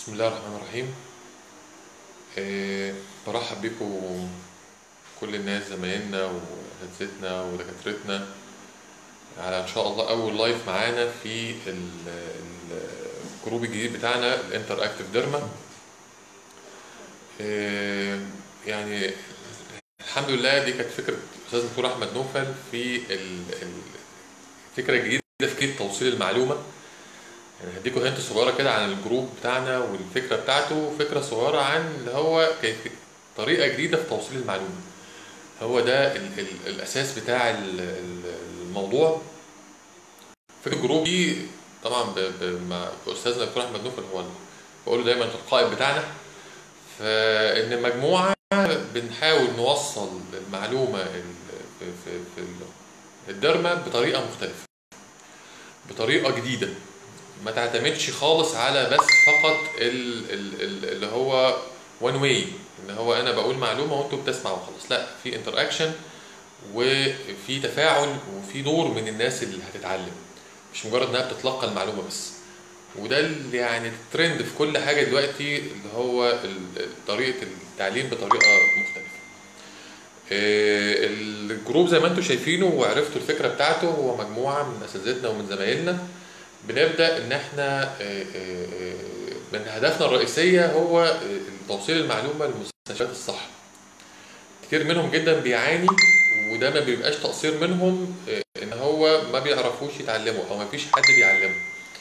بسم الله الرحمن الرحيم آه، برحب بكم كل الناس زمايلنا وأساتذتنا ودكاترتنا على إن شاء الله أول لايف معانا في ال- ال- الجروب الجديد بتاعنا الانتر اكتف ديرما آه، يعني الحمد لله دي كانت فكرة أستاذ دكتور أحمد نوفل في ال- ال- الفكرة الجديدة في كيف توصيل المعلومة يعني هديكوا هنت صغيرة كده عن الجروب بتاعنا والفكرة بتاعته فكرة صغيرة عن اللي هو كيف طريقة جديدة في توصيل المعلومة هو ده ال ال الأساس بتاع ال- ال- الموضوع فكرة الجروب دي طبعا ب- ب- مع أستاذنا الدكتور أحمد نوفل هو ال- بقوله دايما القائد بتاعنا فإن مجموعة بنحاول نوصل المعلومة ال- في في في ال- الدرمة بطريقة مختلفة بطريقة جديدة ما تعتمدش خالص على بس فقط ال ال ال اللي هو وان واي ان هو انا بقول معلومه وانتوا بتسمعوا وخلاص لا في انتر اكشن وفي تفاعل وفي دور من الناس اللي هتتعلم مش مجرد انها بتتلقى المعلومه بس وده اللي يعني الترند في كل حاجه دلوقتي اللي هو ال- طريقه التعليم بطريقه مختلفه آه، الجروب زي ما انتم شايفينه وعرفتوا الفكره بتاعته هو مجموعه من اساتذتنا ومن زمايلنا بنبدا ان احنا آه، آه، آه، من اهدافنا الرئيسيه هو آه، توصيل المعلومه للمستشفيات الصح كتير منهم جدا بيعاني وده ما بيبقاش تقصير منهم آه، ان هو ما بيعرفوش يتعلموا او ما فيش حد بيعلمه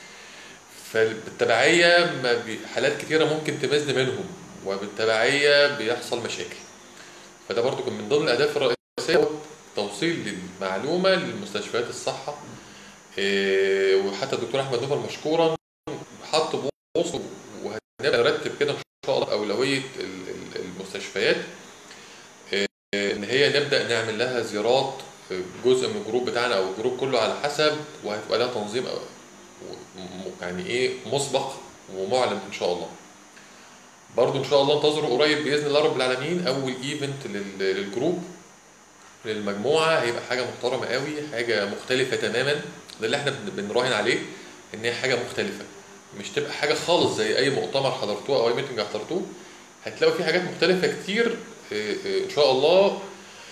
فبالتبعيه ما بي... حالات كتيره ممكن تمزن منهم وبالتبعيه بيحصل مشاكل فده برضو كان من ضمن الاهداف الرئيسيه هو توصيل المعلومه للمستشفيات الصحه إيه، وحتى الدكتور احمد نوفل مشكورا حط بوص وهنبقى نرتب كده ان شاء الله اولويه ال- ال- المستشفيات إيه، ان هي نبدا نعمل لها زيارات إيه، جزء من الجروب بتاعنا او الجروب كله على حسب وهتبقى لها تنظيم أو- م- يعني ايه مسبق ومعلن ان شاء الله برضو ان شاء الله انتظروا قريب باذن الله رب العالمين اول ايفنت لل- للجروب للمجموعه هيبقى حاجه محترمه قوي حاجه مختلفه تماما ده اللي احنا بن- بنراهن عليه ان هي حاجه مختلفه مش تبقى حاجه خالص زي اي مؤتمر حضرتوه او اي ميتنج حضرتوه هتلاقوا في حاجات مختلفه كتير آه، آه، ان شاء الله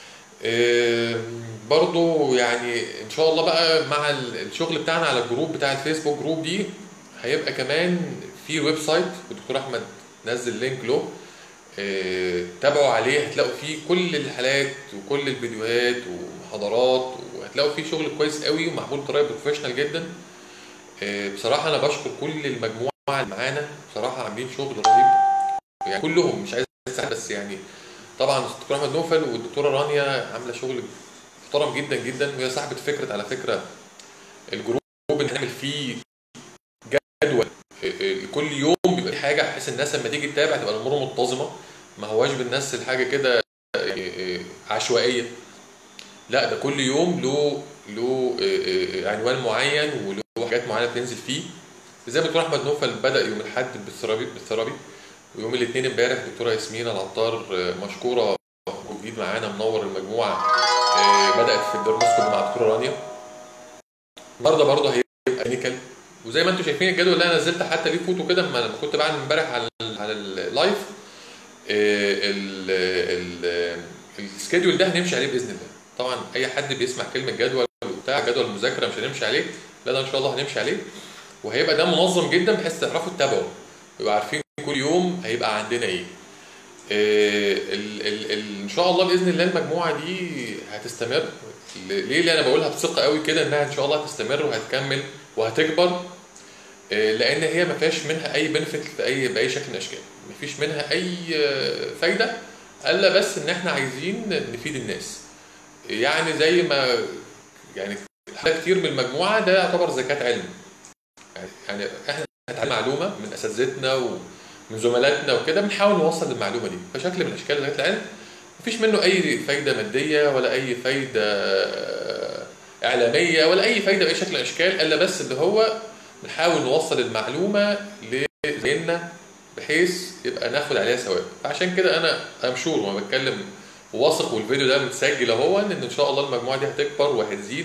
آه، برضو يعني ان شاء الله بقى مع ال- الشغل بتاعنا على الجروب بتاع الفيسبوك جروب دي هيبقى كمان في ويب سايت الدكتور احمد نزل لينك له آه، تابعوا عليه هتلاقوا فيه كل الحالات وكل الفيديوهات ومحاضرات وهتلاقوا فيه شغل كويس قوي ومعمول بطريقه بروفيشنال جدا آه، بصراحه انا بشكر كل المجموعه اللي معانا بصراحه عاملين شغل رهيب يعني كلهم مش عايز أسأل بس يعني طبعا الدكتور احمد نوفل والدكتوره رانيا عامله شغل محترم جدا جدا وهي صاحبه فكره على فكره الجروب اللي هنعمل فيه جدول آه، آه، كل يوم بيبقى في حاجه بحيث الناس لما تيجي تتابع تبقى الامور منتظمه ما هواش بالناس الحاجه كده آه، آه، عشوائيه لا ده كل يوم له له آه، آه، عنوان معين وله حاجات معينه بتنزل فيه زي ما دكتور احمد نوفل بدا يوم الاحد بالثرابي بالثرابي ويوم الاثنين امبارح دكتوره ياسمين العطار آه، مشكوره جديد معانا منور المجموعه آه، بدات في الدرموسكوبي مع دكتوره رانيا النهارده برضه هيبقى كلينيكال وزي ما انتم شايفين الجدول اللي انا نزلت حتى ليه فوتو كده لما لما كنت بعمل امبارح على ال- على اللايف آه، ال- ال- السكيدول ده هنمشي عليه باذن الله طبعا اي حد بيسمع كلمه جدول وبتاع جدول مذاكره مش هنمشي عليه لا ده ان شاء الله هنمشي عليه وهيبقى ده منظم جدا بحيث تعرفوا تتابعوا يبقى عارفين كل يوم هيبقى عندنا ايه آه، ال ال ال ان شاء الله باذن الله المجموعه دي هتستمر ل- ليه اللي انا بقولها بثقه قوي كده انها ان شاء الله هتستمر وهتكمل وهتكبر آه، لان هي ما فيهاش منها اي بنفيت في اي باي شكل من الاشكال ما فيش منها اي آه، فايده الا بس ان احنا عايزين نفيد الناس يعني زي ما يعني حاجات كتير من المجموعه ده يعتبر زكاه علم يعني- يعني احنا نتعلم معلومه من اساتذتنا ومن زملاتنا وكده بنحاول نوصل المعلومه دي فشكل من اشكال زكاه العلم مفيش منه اي فايده ماديه ولا اي فايده آه، اعلاميه ولا اي فايده باي شكل من الاشكال الا بس اللي هو بنحاول نوصل المعلومه لزمايلنا بحيث يبقى ناخد عليها ثواب فعشان كده انا امشور وانا بتكلم واثق والفيديو ده متسجل اهو ان ان شاء الله المجموعه دي هتكبر وهتزيد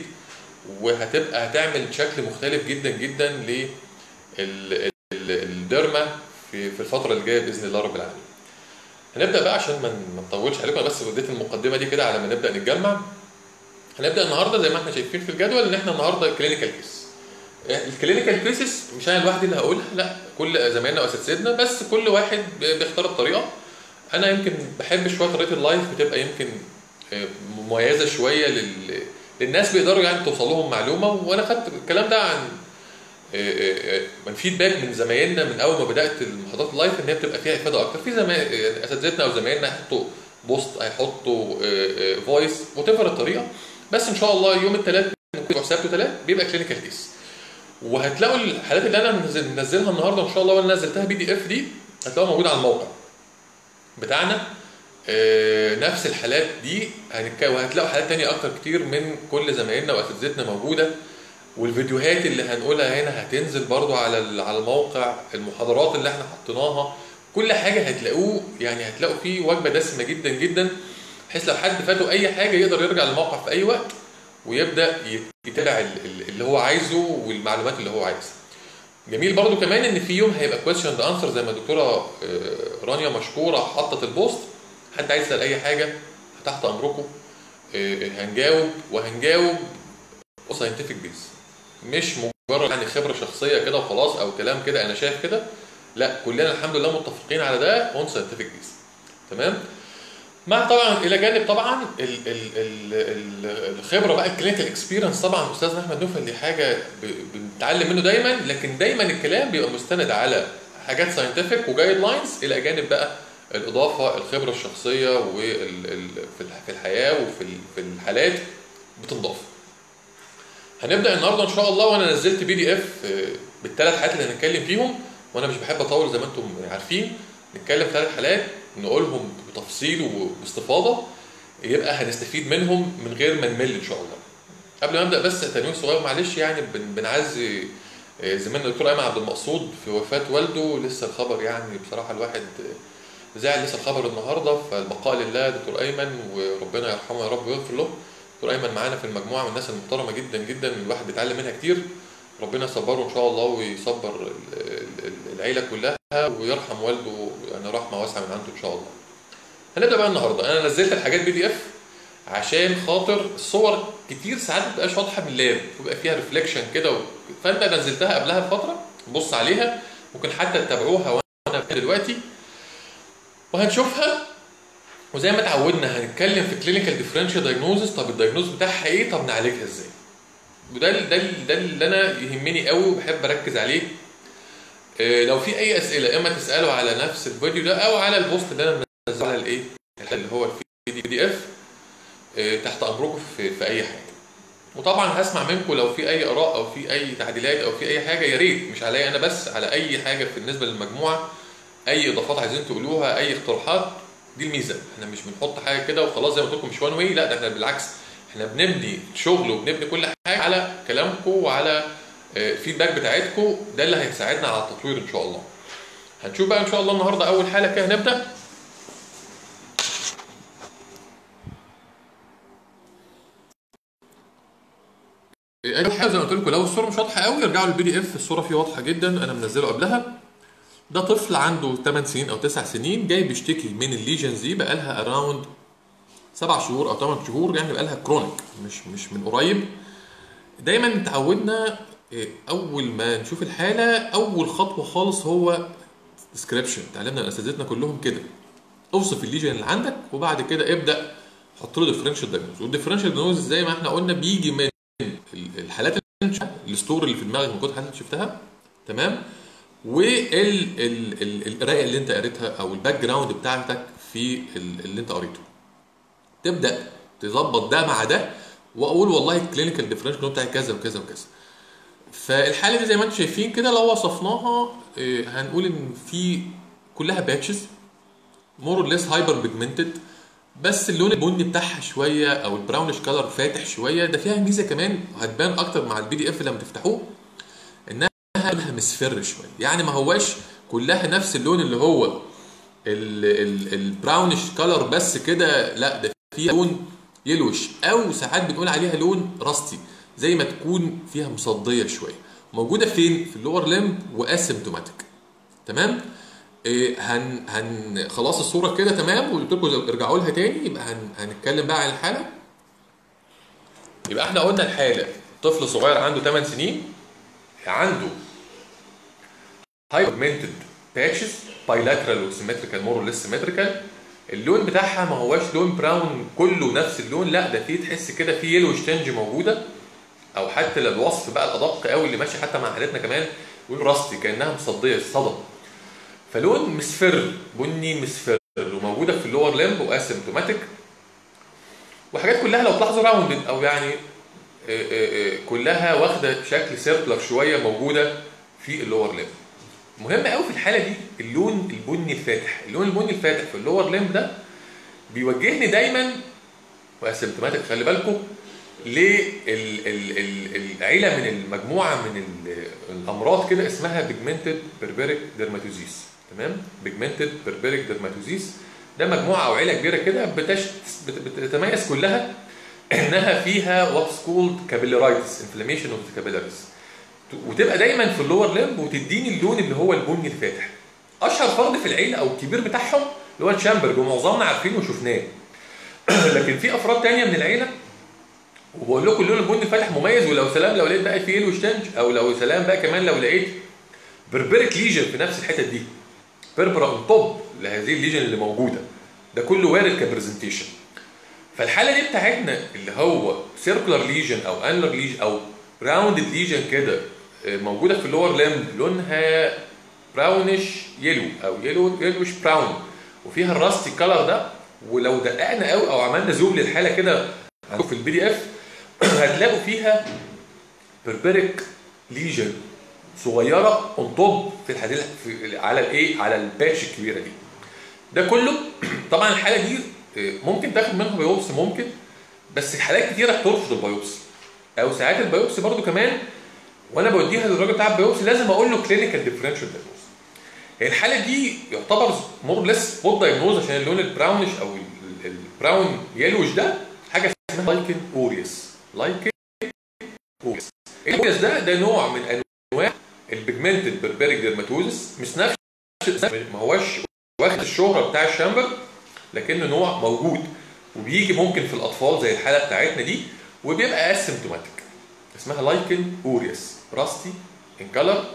وهتبقى هتعمل شكل مختلف جدا جدا لل ال- ال- الديرما في في الفتره اللي جايه باذن الله رب العالمين هنبدا بقى عشان ما ما نطولش عليكم انا بس اديت المقدمه دي كده على ما نبدا نتجمع هنبدا النهارده زي ما احنا شايفين في الجدول ان احنا النهارده كلينيكال كيس الكلينيكال كيسز مش انا لوحدي اللي هقولها لا كل زمايلنا واساتذتنا بس كل واحد بيختار الطريقه انا يمكن بحب شويه طريقه اللايف بتبقى يمكن آه، مميزه شويه لل... للناس بيقدروا يعني توصل لهم معلومه وانا خدت الكلام ده عن آه، آه، آه، من فيدباك من زمايلنا من اول ما بدات المحاضرات اللايف ان هي بتبقى فيها افاده اكتر في زمايل آه، اساتذتنا او زمايلنا هيحطوا بوست هيحطوا فويس وات الطريقه بس ان شاء الله يوم الثلاث سبت وثلاث بيبقى كلينيكال كيس وهتلاقوا الحالات اللي انا منزل- منزلها النهارده ان شاء الله وانا نزلتها بي دي اف دي هتلاقوها موجوده على الموقع بتاعنا آه، نفس الحالات دي هنتك- وهتلاقوا حالات تانية اكتر كتير من كل زمايلنا واساتذتنا موجوده والفيديوهات اللي هنقولها هنا هتنزل برضو على ال- على الموقع المحاضرات اللي احنا حطيناها كل حاجه هتلاقوه يعني هتلاقوا فيه وجبه دسمه جدا جدا بحيث لو حد فاته اي حاجه يقدر يرجع للموقع في اي وقت ويبدا يتابع ال- ال- اللي هو عايزه والمعلومات اللي هو عايزها جميل برضو كمان ان في يوم هيبقى كويشن اند انسر زي ما الدكتوره آه، رانيا مشكوره حطت البوست حد عايز يسال اي حاجه تحت امركم آه، هنجاوب وهنجاوب ساينتفك بيز مش مجرد يعني خبره شخصيه كده وخلاص او كلام كده انا شايف كده لا كلنا الحمد لله متفقين على ده اون ساينتفك بيز تمام مع طبعا الى جانب طبعا ال ال ال ال الخبره بقى الكلينيكال اكسبيرينس طبعا استاذنا احمد نوفل دي حاجه ب- بنتعلم منه دايما لكن دايما الكلام بيبقى مستند على حاجات ساينتفك وجايد لاينز الى جانب بقى الاضافه الخبره الشخصيه وال ال في الح- في الحياه وفي ال- في الحالات بتنضاف. هنبدا النهارده ان شاء الله وانا نزلت بي دي اف بالثلاث حالات اللي هنتكلم فيهم وانا مش بحب اطول زي ما انتم عارفين نتكلم ثلاث حالات نقولهم بتفصيل وباستفاضه يبقى هنستفيد منهم من غير ما نمل ان شاء الله. قبل ما ابدا بس تنويه صغير معلش يعني بن- بنعزي آه، زميلنا الدكتور ايمن عبد المقصود في وفاه والده لسه الخبر يعني بصراحه الواحد آه، زعل لسه الخبر النهارده فالبقاء لله دكتور ايمن وربنا يرحمه يا رب ويغفر له. دكتور ايمن معانا في المجموعه من الناس المحترمه جدا جدا الواحد بيتعلم منها كتير ربنا يصبره ان شاء الله ويصبر ال- ال- ال- العيله كلها ويرحم والده يعني رحمه واسعه من عنده ان شاء الله. هنبدا بقى النهارده انا نزلت الحاجات بي دي اف عشان خاطر الصور كتير ساعات ما بتبقاش واضحه من اللاب بيبقى فيها ريفليكشن كده و... فانت نزلتها قبلها بفتره بص عليها ممكن حتى تتابعوها وانا دلوقتي وهنشوفها وزي ما اتعودنا هنتكلم في كلينيكال ديفرنشال دايجنوزس طب الدايجنوز بتاعها ايه طب نعالجها ازاي وده ال- ده ال- ده اللي انا يهمني قوي وبحب اركز عليه آه، لو في اي اسئله اما تسالوا على نفس الفيديو ده او على البوست اللي انا منزله على الايه اللي هو البي دي اف تحت امركم في, في اي حاجه وطبعا هسمع منكم لو في اي اراء او في اي تعديلات او في اي حاجه يا ريت مش عليا انا بس على اي حاجه بالنسبه للمجموعه اي اضافات عايزين تقولوها اي اقتراحات دي الميزه احنا مش بنحط حاجه كده وخلاص زي ما قلت لكم مش وان واي لا ده احنا بالعكس احنا بنبني شغل وبنبني كل حاجه على كلامكم وعلى الفيدباك بتاعتكم ده اللي هيساعدنا على التطوير ان شاء الله هنشوف بقى ان شاء الله النهارده اول حاله كده هنبدا اول حاجه زي ما قلت لكم لو الصوره مش واضحه قوي ارجعوا للبي دي اف الصوره فيه واضحه جدا انا منزله قبلها ده طفل عنده 8 سنين او 9 سنين جاي بيشتكي من الليجنز دي بقى لها اراوند 7 شهور او 8 شهور يعني بقى لها كرونيك مش مش من قريب دايما اتعودنا إيه، اول ما نشوف الحاله اول خطوه خالص هو ديسكريبشن اتعلمنا اساتذتنا كلهم كده اوصف الليجن اللي عندك وبعد كده ابدا حط له ديفرنشال دايجنوز والديفرنشال دايجنوز زي ما احنا قلنا بيجي من ال- الحالات اللي انت شفتها، الستور اللي في دماغك من كل الحالات اللي شفتها تمام والقرايه اللي انت قريتها او الباك جراوند بتاعتك في ال- اللي انت قريته تبدا تظبط ده مع ده واقول والله الكلينيكال ديفرنشال بتاعي كذا وكذا وكذا فالحاله دي زي ما انتم شايفين كده لو وصفناها إيه، هنقول ان في كلها باتشز مور اور ليس هايبر بيجمنتد بس اللون البني بتاعها شويه او البراونش كلر فاتح شويه ده فيها ميزه كمان هتبان اكتر مع البي دي اف لما تفتحوه انها لونها مصفر شويه يعني ما هواش كلها نفس اللون اللي هو البراونش كلر بس كده لا ده فيها لون يلوش او ساعات بنقول عليها لون راستي زي ما تكون فيها مصديه شويه موجوده فين في اللور ليمب واسيمتوماتيك تمام إيه هن هن خلاص الصوره كده تمام وقلت لكم ارجعوا لها تاني يبقى هن هنتكلم بقى عن الحاله يبقى احنا قلنا الحاله طفل صغير عنده 8 سنين عنده هايبرمنتد باتشز بايلاترال وسيمتريكال مور ليس سيمتريكال اللون بتاعها ما هواش لون براون كله نفس اللون لا ده فيه تحس كده فيه يلو تنج موجوده او حتى الوصف بقى الادق قوي اللي ماشي حتى مع حالتنا كمان يقول راستي كانها مصديه صدى فلون مصفر بني مصفر وموجوده في اللور لمب واسيمتوماتيك وحاجات كلها لو تلاحظوا راوندد او يعني آه، آه، آه، كلها واخده شكل سيركلر شويه موجوده في اللور لمب مهم قوي في الحاله دي اللون البني الفاتح اللون البني الفاتح في اللور لمب ده بيوجهني دايما واسيمتوماتيك خلي بالكم للعيله من المجموعه من ال- الامراض كده اسمها بيجمنتد بربريك ديرماتوزيس تمام بيجمنتد بربريك ديرماتوزيس ده مجموعه او عيله كبيره كده بتش... بت- بتتميز كلها انها فيها واتس كولد كابيلارايتس انفلاميشن اوف ذا كابيلاريز وتبقى دايما في اللور لمب وتديني اللون اللي هو البني الفاتح اشهر فرد في العيله او الكبير بتاعهم اللي هو الشامبرج ومعظمنا عارفينه وشفناه لكن في افراد تانية من العيله وبقول لكم اللون البني الفاتح مميز ولو سلام لو لقيت بقى في يلو شتنج او لو سلام بقى كمان لو لقيت بربريك ليجن في نفس الحتت دي بيربرا اون توب لهذه الليجن اللي موجوده ده كله وارد كبرزنتيشن فالحاله دي بتاعتنا اللي هو سيركولار ليجن او انلر ليجن او راوندد ليجن كده آه، موجوده في اللور لمب لونها براونش يلو او يلو يلوش براون وفيها الراستي كلر ده ولو دققنا قوي او عملنا زوم للحاله كده في البي دي اف هتلاقوا فيها بربريك ليجن صغيره اون توب في الحديد في على الايه على الباتش الكبيره دي ده كله طبعا الحاله دي آه، ممكن تاخد منها بايوبسي ممكن بس حالات كتيره بترفض البايوبسي او ساعات البايوبسي برضو كمان وانا بوديها للراجل بتاع البايوبسي لازم اقول له كلينيكال ديفرنشال دايجنوز هي الحاله دي يعتبر مور ليس فود دايجنوز عشان اللون البراونش او ال- ال- البراون يلوش ده حاجه اسمها لايكن اوريوس لايكن اوريوس الاوريوس ده ده نوع من انواع البيجمنتد بربريك ديرماتوزس مش نفس ما هوش واخد الشهره بتاع الشامبر لكنه نوع موجود وبيجي ممكن في الاطفال زي الحاله بتاعتنا دي وبيبقى اسيمتوماتيك اسمها لايكن اوريوس راستي ان كلر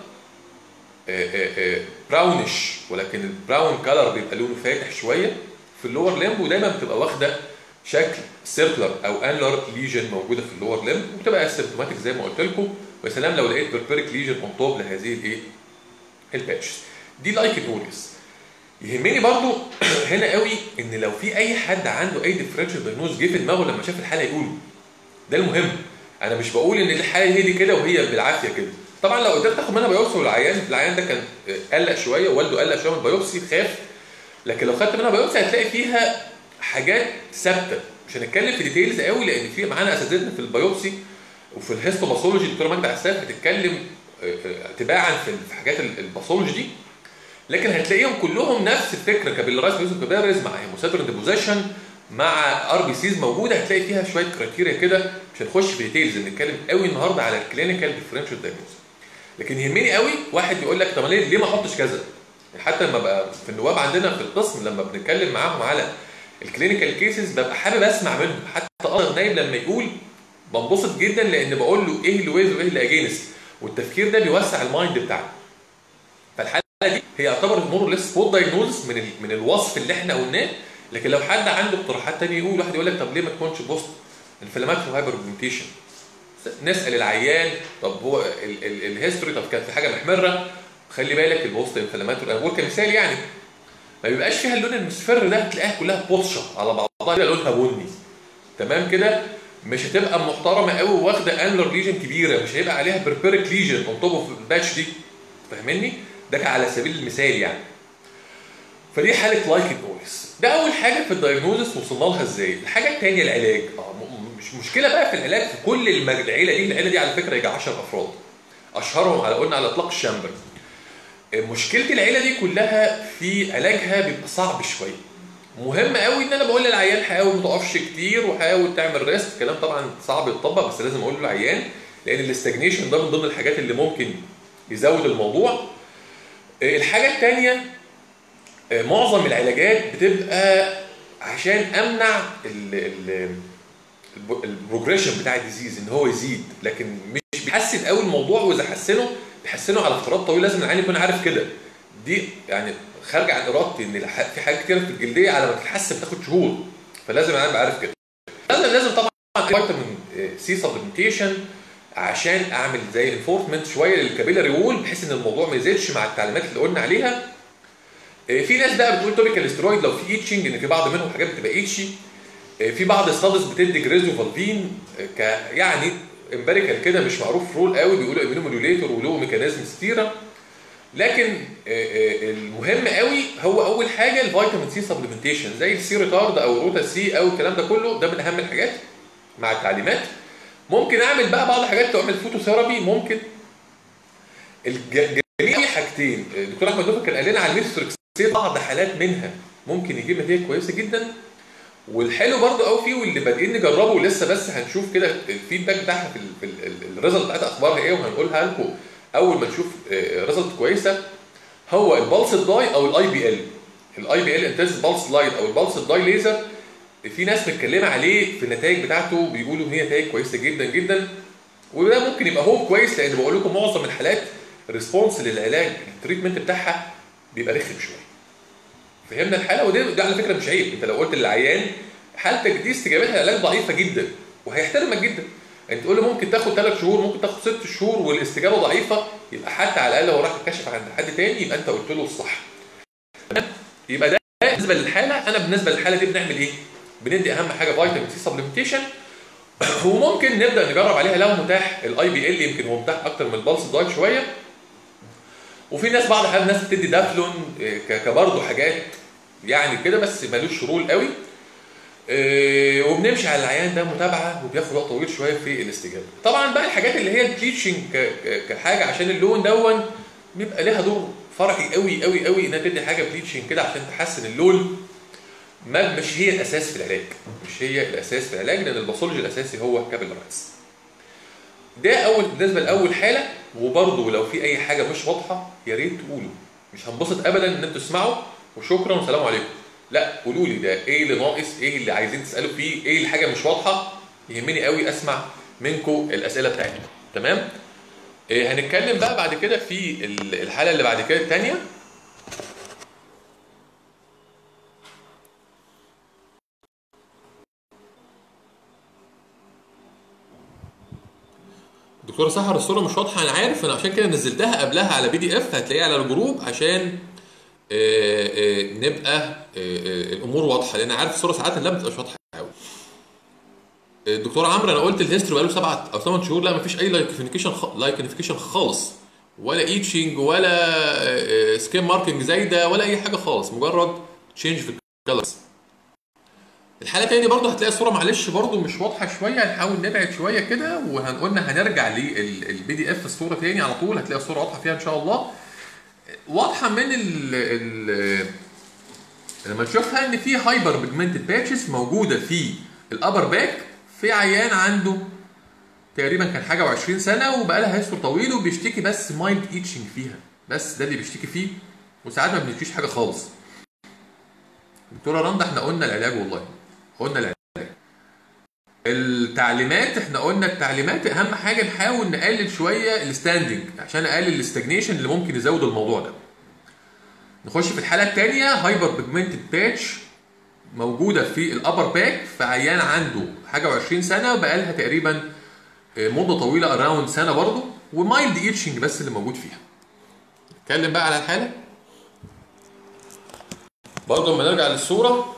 براونش ولكن البراون كلر بيبقى لونه فاتح شويه في اللور لمب ودايما بتبقى واخده شكل سيركلر او انلر ليجن موجوده في اللور لمب وبتبقى اسيمتوماتيك زي ما قلت لكم ويا سلام لو لقيت بربريك ليجن اون توب لهذه الايه الباتشز دي لايكن اوريوس يهمني برضو هنا قوي ان لو في اي حد عنده اي ديفرنشال دايجنوز جه في دماغه لما شاف الحاله يقوله ده المهم انا مش بقول ان الحاله هي دي كده وهي بالعافيه كده طبعا لو قدرت تاخد منها بايوبسي والعيان العيان ده كان قلق شويه والده قلق شويه من البايوبسي خاف لكن لو خدت منها بايوبسي هتلاقي فيها حاجات ثابته مش هنتكلم في ديتيلز قوي لان في معانا اساتذتنا في البايوبسي وفي الهيستوباثولوجي الدكتوره ماجده عساف هتتكلم آه، آه، تباعا في في حاجات ال- الباثولوجي دي لكن هتلاقيهم كلهم نفس الفكره كابيلارايز بيوزن كابيلاريز مع هيموساتورين ديبوزيشن مع ار بي سيز موجوده هتلاقي فيها شويه كرايتيريا كده مش هنخش في ديتيلز نتكلم قوي النهارده على الكلينيكال ديفرنشال دايجنوز لكن يهمني قوي واحد يقول لك طب أنا ليه ليه ما احطش كذا يعني حتى لما بقى في النواب عندنا في القسم لما بنتكلم معاهم على الكلينيكال كيسز ببقى حابب اسمع منهم حتى قدر نايب لما يقول بنبسط جدا لان بقول له ايه اللي ويز وايه اللي اجينست والتفكير ده بيوسع المايند بتاعنا فالحاله دي هي يعتبر مور ليس فود دايجنوز من ال... من الوصف اللي احنا قلناه لكن لو حد عنده اقتراحات تانية يقول واحد يقول لك طب ليه ما تكونش بوست انفلاماتوري هايبر نسال العيان طب هو ال- ال- الهيستوري طب كانت في حاجه محمره خلي بالك البوست انفلاماتوري انا بقول كمثال يعني ما بيبقاش فيها اللون المصفر ده هتلاقيها كلها بطشه على بعضها كده لونها بني تمام كده مش هتبقى محترمه قوي واخده انلر ليجن كبيره مش هيبقى عليها بربريك ليجن اون توب اوف الباتش دي فاهمني ده على سبيل المثال يعني فدي حاله لايك نويز ده اول حاجه في الدايجنوزس وصلنا لها ازاي الحاجه الثانيه العلاج اه م- مش مشكله بقى في العلاج في كل المج... العيله دي العيله دي على فكره يجي 10 افراد اشهرهم على قلنا على اطلاق الشامبر مشكله العيله دي كلها في علاجها بيبقى صعب شويه مهم قوي ان انا بقول للعيان حاول ما تقفش كتير وحاول تعمل ريست كلام طبعا صعب يتطبق بس لازم اقول للعيان لان الاستجنيشن ده من ضمن الحاجات اللي ممكن يزود الموضوع الحاجه الثانيه آه، معظم العلاجات بتبقى عشان امنع ال ال البروجريشن بتاع الديزيز ان هو يزيد لكن مش بيحسن قوي الموضوع واذا حسنه بيحسنه على فترات طويله لازم العيان يكون عارف كده دي يعني خارجه عن ارادتي ان الح- في حاجات كتير في الجلديه على ما تتحسن بتاخد شهور فلازم العيان يبقى عارف كده لازم لازم طبعا فيتامين سي سبلمنتيشن عشان اعمل زي انفورسمنت شويه للكابيلاري وول بحيث ان الموضوع ما يزيدش مع التعليمات اللي قلنا عليها آه، في ناس بقى بتقول توبيكال سترويد لو في ايتشنج ان في بعض منهم حاجات بتبقى ايتشي آه، في بعض ستادز بتدي جريزو فالفين ك يعني امباريكال كده مش معروف رول قوي بيقولوا امينوموديوليتور وله ميكانيزم كتيره لكن آه، آه، المهم قوي هو اول حاجه الفيتامين سي سبلمنتيشن زي السي ريتارد او روتا سي او الكلام ده كله ده من اهم الحاجات مع التعليمات ممكن اعمل بقى بعض الحاجات تعمل فوتوثيرابي ممكن الج- جميع حاجتين الدكتور احمد لطفي كان قال لنا على الميثوتريكسيت بعض حالات منها ممكن يجيب نتيجه كويسه جدا والحلو برضو قوي فيه واللي بادئين نجربه لسه بس هنشوف كده الفيدباك بتاعها في ال- في ال- الريزلت بتاعتها اخبارها ايه وهنقولها لكم اول ما نشوف ريزلت كويسه هو البلس داي او الاي بي ال الاي بي ال انتنس بلس لايت او البلس داي ليزر في ناس متكلمه عليه في النتائج بتاعته بيقولوا ان هي نتائج كويسه جدا جدا وده ممكن يبقى هو كويس لان بقول لكم معظم الحالات ريسبونس للعلاج التريتمنت بتاعها بيبقى رخم شويه فهمنا الحاله وده ده على فكره مش عيب انت لو قلت للعيان حالتك دي استجابتها للعلاج ضعيفه جدا وهيحترمك جدا انت تقول له ممكن تاخد ثلاث شهور ممكن تاخد ست شهور والاستجابه ضعيفه يبقى حتى على الاقل لو راح تكشف عند حد تاني يبقى انت قلت له الصح تمام؟ يبقى ده بالنسبه للحاله انا بالنسبه للحاله دي بنعمل ايه؟ بندي اهم حاجه فيتامين سي سبلمنتيشن وممكن نبدا نجرب عليها لو متاح الاي بي ال يمكن هو متاح اكتر من البلس دايت شويه وفي ناس بعض الاحيان ناس بتدي دافلون ك- كبرضه حاجات يعني كده بس ملوش رول قوي إيه، وبنمشي على العيان ده متابعه وبياخد وقت طويل شويه في الاستجابه. طبعا بقى الحاجات اللي هي البليتشنج ك- ك- كحاجه عشان اللون دون بيبقى ليها دور فرعي قوي قوي قوي انها تدي حاجه بليتشنج كده عشان تحسن اللون ما مش هي الاساس في العلاج مش هي الاساس في العلاج لان الباثولوجي الاساسي هو كابيلارايتس. ده اول بالنسبه لاول حاله وبرضه لو في اي حاجه مش واضحه يا ريت تقولوا مش هنبسط ابدا ان انتوا تسمعوا وشكرا والسلام عليكم لا قولوا لي ده ايه اللي ناقص ايه اللي عايزين تسالوا فيه ايه الحاجه مش واضحه يهمني قوي اسمع منكم الاسئله بتاعتكم تمام إيه هنتكلم بقى بعد كده في ال- الحاله اللي بعد كده الثانيه دكتوره سحر الصوره مش واضحه انا عارف انا عشان كده نزلتها قبلها على بي دي اف هتلاقيها على الجروب عشان آه، آه، نبقى آه، آه، الامور واضحه لان عارف الصوره ساعات لا بتبقاش واضحه قوي الدكتور عمرو انا قلت الهيستوري بقاله سبعة او ثمان شهور لا مفيش اي لايكنيفيكيشن لايكنيفيكيشن خالص ولا ايتشنج ولا سكين ماركينج زايده ولا اي حاجه خالص مجرد تشينج في الكالرز الحاله تاني برضه هتلاقي الصوره معلش برضه مش واضحه شويه هنحاول نبعد شويه كده وهنقولنا هنرجع للبي دي اف الصوره تاني على طول هتلاقي الصوره واضحه فيها ان شاء الله واضحه من ال ال لما نشوفها ان في هايبر بيجمنتد باتشز موجوده في الابر باك في عيان عنده تقريبا كان حاجه و20 سنه وبقى لها هيستور طويل وبيشتكي بس مايلد ايتشنج فيها بس ده اللي بيشتكي فيه وساعات ما بنشتكيش حاجه خالص دكتوره رندا احنا قلنا العلاج والله قلنا العلاج التعليمات احنا قلنا التعليمات اهم حاجه نحاول نقلل شويه الستاندنج عشان نقلل الاستجنيشن اللي ممكن يزود الموضوع ده نخش في الحاله الثانيه هايبر بيجمنتد باتش موجوده في الابر باك في عيان عنده حاجه و20 سنه وبقى لها تقريبا مده طويله اراوند سنه برضه ومايلد ايتشنج بس اللي موجود فيها نتكلم بقى على الحاله برضه لما نرجع للصوره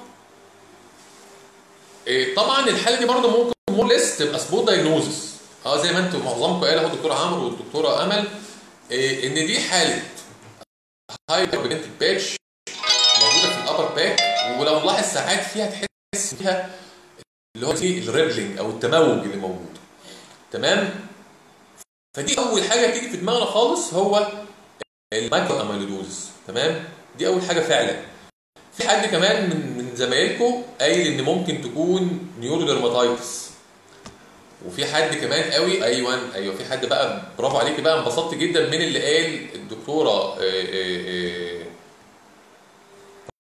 إيه، طبعا الحاله دي برضه ممكن مور ليس تبقى سبوت دايجنوزس اه زي ما انتم معظمكم قال اهو الدكتور عمرو والدكتوره امل إيه ان دي حاله هايبر بنت باتش موجوده في الابر باك ولو نلاحظ ساعات فيها تحس فيها اللي هو فيه الريبلينج او التموج اللي موجود تمام فدي اول حاجه تيجي في دماغنا خالص هو المايكرو اميلودوز تمام دي اول حاجه فعلا في حد كمان من من زمايلكم قايل ان ممكن تكون نيورودرماتايتس وفي حد كمان قوي ايوه ايوه في حد بقى برافو عليكي بقى انبسطت جدا من اللي قال الدكتوره آه، آه، آه،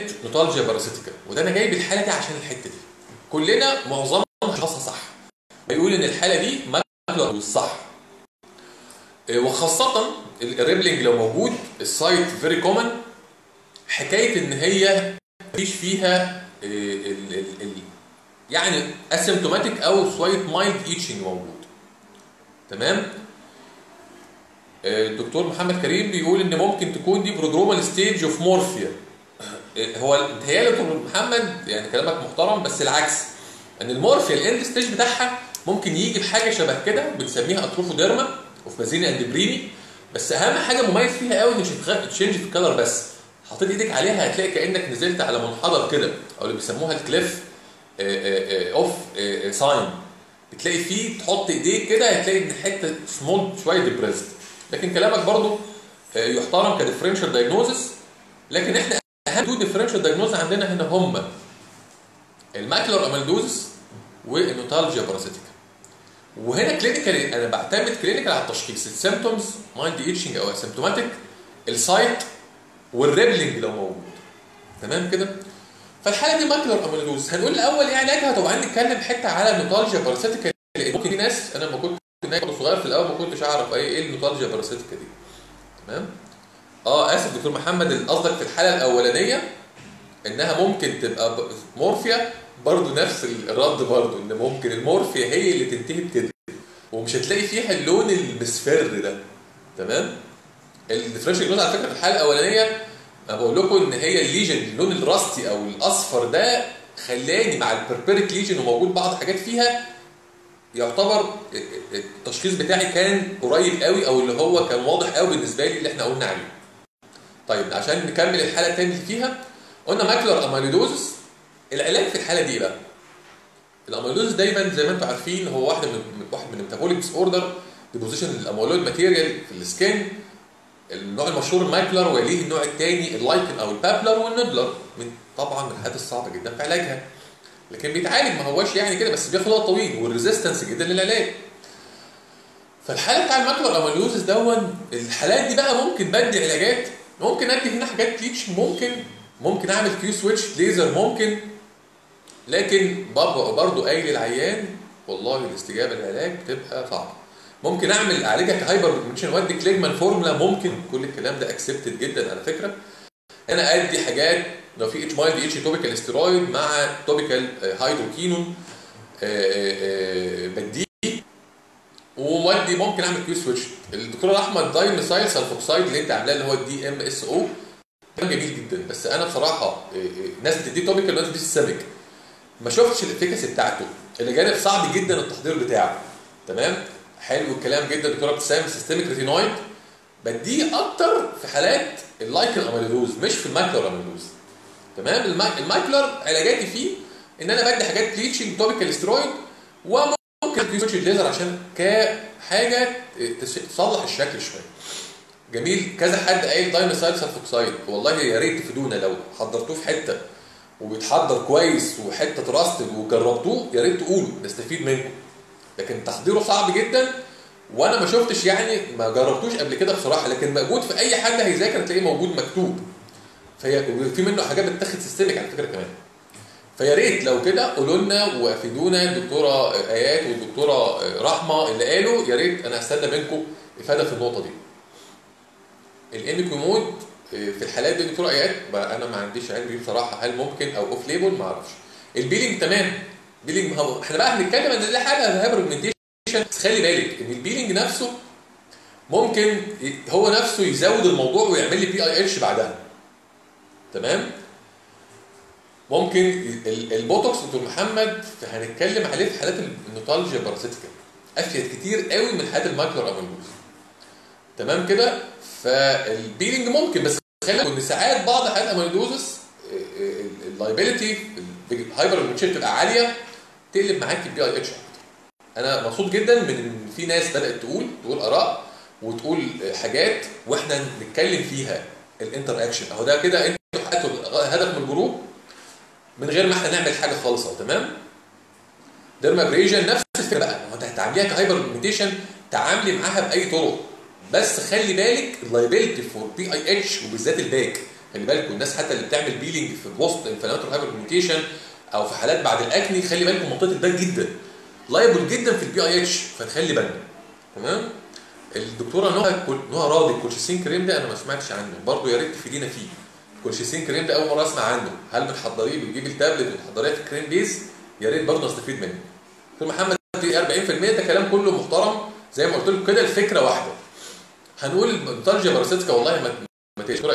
حاله نوتالجيا باراسيتيكا وده انا جايب الحاله دي عشان الحته دي كلنا معظمنا شخصها صح بيقول ان الحاله دي ماكلر صح وخاصه الريبلينج لو موجود السايت فيري كومن حكايه ان هي مفيش فيها ال ال ال يعني اسيمتوماتيك او شويه مايلد ايتشنج موجود تمام الدكتور محمد كريم بيقول ان ممكن تكون دي برودرومال ستيج اوف مورفيا هو متهيألي دكتور محمد يعني كلامك محترم بس العكس ان المورفيا الاند ستيج بتاعها ممكن يجي بحاجه شبه كده بنسميها اتروفوديرما اوف بازيني اند بريني بس اهم حاجه مميز فيها قوي مش تشينج في الكلر بس حطيت ايدك عليها هتلاقي كانك نزلت على منحدر كده او اللي بيسموها الكليف اوف ساين بتلاقي فيه تحط ايديك كده هتلاقي ان حته سمول شويه ديبريسد لكن كلامك برضو يحترم كديفرنشال دايجنوزس لكن احنا اهم تو ديفرنشال دايجنوز عندنا هنا هم الماكلر امالدوزس والنوتالجيا باراسيتيكا وهنا كلينيكال انا بعتمد كلينيكال على التشخيص السيمتومز مايلد ايتشنج او اسيمتوماتيك السايت والريبلينج لو موجود تمام كده فالحاله دي ماكلر امالدوزس هنقول الاول ايه علاجها طبعا نتكلم حته على النوتالجيا باراسيتيكا ممكن في ناس انا لما كنت نايم صغير في الاول ما كنتش اعرف ايه ايه النوتالجيا باراسيتيكا دي تمام اه اسف دكتور محمد قصدك في الحاله الاولانيه انها ممكن تبقى مورفيا برضه نفس الرد برضه ان ممكن المورفيا هي اللي تنتهي بكده ومش هتلاقي فيها اللون المصفر ده تمام الديفرنشال جلوز على فكره في الحاله الاولانيه انا بقول لكم ان هي الليجن اللون الراستي او الاصفر ده خلاني مع البربريك ليجن وموجود بعض حاجات فيها يعتبر التشخيص بتاعي كان قريب قوي او اللي هو كان واضح قوي بالنسبه لي اللي احنا قلنا عليه. طيب عشان نكمل الحاله الثانيه اللي فيها قلنا ماكلر اميلودوزس العلاج في الحاله دي بقى الاميلودوزس دايما زي ما انتم عارفين هو واحده من واحد من الميتابوليك ديس اوردر ديبوزيشن الاميلويد ماتيريال في السكين النوع المشهور المايكلر ويليه النوع الثاني اللايكن او البابلر والنودلر من طبعا من الحاجات الصعبه جدا في علاجها لكن بيتعالج ما هوش يعني كده بس بياخد وقت طويل والريزيستنس جدا للعلاج فالحاله بتاع الماكلر اميلوزس دون الحالات دي بقى ممكن بدي علاجات ممكن ادي هنا حاجات تيتش ممكن ممكن اعمل كيو سويتش ليزر ممكن لكن برضه برضه قايل للعيان والله الاستجابه للعلاج بتبقى صعبه ممكن اعمل اعالجها كهايبر بنشن وادي كليجمان فورمولا ممكن كل الكلام ده اكسبتد جدا على فكره انا ادي حاجات لو في اتش مايلد اتش توبيكال استيرويد مع توبيكال هيدروكينون بديه ومودي ممكن اعمل كيو سويتش الدكتور احمد دايميثايل سلفوكسايد اللي انت عاملاه اللي هو الدي ام اس او كان جميل جدا بس انا بصراحه ناس بتديه توبيكال وناس بتديه سيستميك ما شفتش الافيكاسي بتاعته اللي جانب صعب جدا التحضير بتاعه تمام حلو الكلام جدا دكتور ابتسام سيستميك ريتينويد بديه اكتر في حالات اللايكن اميلوز مش في الماكلر اميلوز تمام الماكلر علاجاتي فيه ان انا بدي حاجات بليتشنج توبيكال سترويد وممكن يوتش الليزر عشان كحاجه تصلح الشكل شويه جميل كذا حد قايل دايميثايل سلفوكسايد والله يا ريت تفيدونا لو حضرتوه في حته وبيتحضر كويس وحته تراستد وجربتوه يا ريت تقولوا نستفيد منكم لكن تحضيره صعب جدا وانا ما شفتش يعني ما جربتوش قبل كده بصراحه لكن موجود في اي حد هيذاكر تلاقيه موجود مكتوب فهي في منه حاجات بتتاخد سيستميك على فكره كمان فيا ريت لو كده قولوا لنا وافيدونا الدكتوره ايات والدكتوره رحمه اللي قالوا يا ريت انا استنى منكم افاده في النقطه دي الانكومود في الحالات دي دكتوره ايات انا ما عنديش علم بيه بصراحه هل ممكن او اوف ليبل ما اعرفش البيلينج تمام بيلينج هو احنا بقى هنتكلم ان دي حاجه هايبرمنتيشن بس خلي بالك ان البيلينج نفسه ممكن هو نفسه يزود الموضوع ويعمل لي بي اي اتش بعدها تمام ممكن البوتوكس دكتور محمد هنتكلم عليه في حالات النوتالجيا باراسيتيكا افيد كتير قوي من حالات الماكلر اميلوز تمام كده فالبيلينج ممكن بس خلي ان ساعات بعض حالات اميلوزس اللايبيليتي الهايبر تبقى عاليه تقلب معاك البي اي اتش انا مبسوط جدا من ان في ناس بدات تقول تقول اراء وتقول حاجات واحنا نتكلم فيها الانتر اكشن اهو ده كده انتوا حطوا هدف من الجروب من غير ما احنا نعمل حاجه خالص اهو تمام ديرمابريجن نفس الفكره بقى هو انت هتعامليها كهايبر بيجمنتيشن تعاملي معاها باي طرق بس خلي بالك اللايبيلتي فور بي اي اتش وبالذات الباك خلي بالكم الناس حتى اللي بتعمل بيلينج في بوست انفلاماتوري هايبر كوميونيكيشن او في حالات بعد الاكني خلي بالكم منطقه البال جدا لايبل جدا في البي اي اتش فنخلي بالنا تمام الدكتوره نهى نهى راضي الكولشيسين كريم ده انا ما سمعتش عنه برضه يا ريت تفيدينا فيه الكولشيسين كريم ده اول مره اسمع عنه هل بتحضريه بتجيب التابلت وتحضريه في كريم بيز يا ريت برضه استفيد منه دكتور محمد دي 40% ده كلام كله محترم زي ما قلت لكم كده الفكره واحده هنقول النوتالجيا باراسيتيكا والله ما ما تقلقش